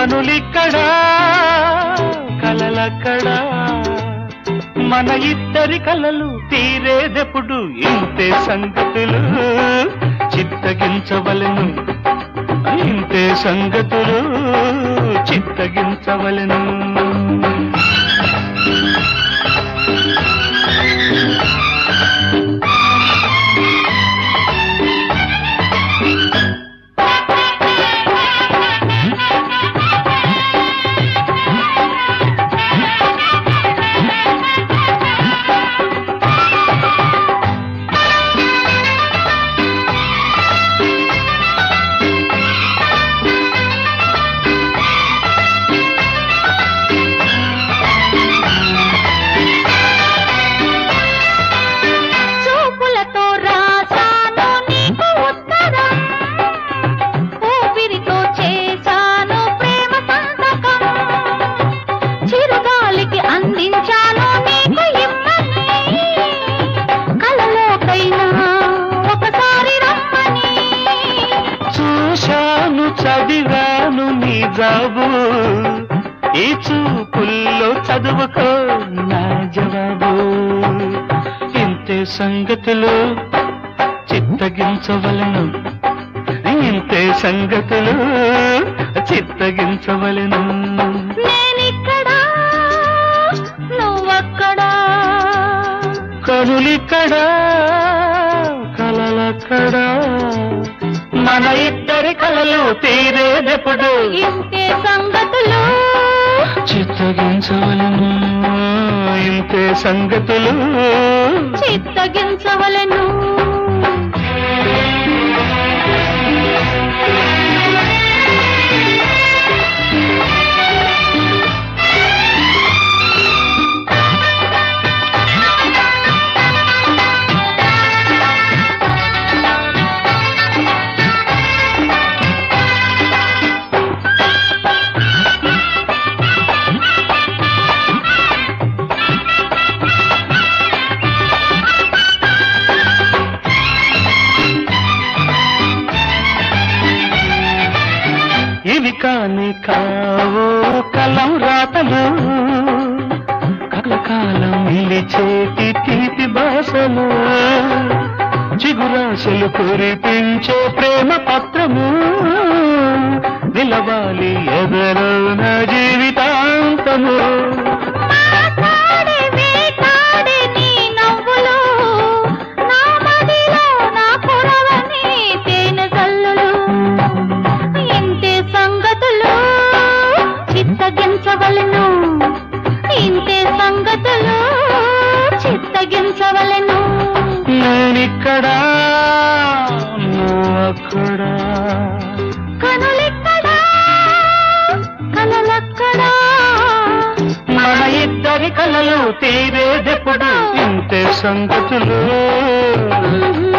కనులిక్కడా కలలక్కడా మన ఇద్దరి కలలు తీరేదెప్పుడు ఇంతే సంగతులు చిత్తగించవలను ఇంతే సంగతులు చిత్తగించవలను చూపులతో రాశాను నీకు ఉత్తరం ఊపిరితో చేశాను ప్రేమ సంతకం చిరుగాలికి అందించాను నీకు ఇమ్మని కలలోకైనా ఒకసారి రమ్మని చూశాను చదివాను నీ జాబు ఈ చూపుల్లో చదువుకో నా జవాబు ఇంతే సంగతులు చిత్తగించవలను ఇంతే సంగతులు చిత్తగించవలను నేనిక్కడా నువ్వక్కడా కనులిక్కడా కలలక్కడా మన ఇద్దరి కలలు తీరేదెప్పుడు ఇంతే సంగతులు చిత్తగించవలను ఇంతే సంగతులు చిత్తగించవలను ఇవి కాని కావో కలం రాతలు కలకాలం నిలిచేటి తీపి భాషలు చిగురాశలు కురిపించే ప్రేమ పత్రము నిలవాలి ఎదలో నా జీవితాంతము మాట్లాడే వేటాడే నీ నవ్వులు నా మదిలో నా కురవని తేనె జల్లులు ఇంతే సంగతులు చిత్తగించవలను ఇంతే సంగతులు చిత్తగించవలను నేనిక్కడా నువ్వు అక్కడా కనులెక్కడా కలలక్కడా మన ఇద్దరి కలలు తీరేదెప్పుడు ఇంతే సంగతులు మ్మ్.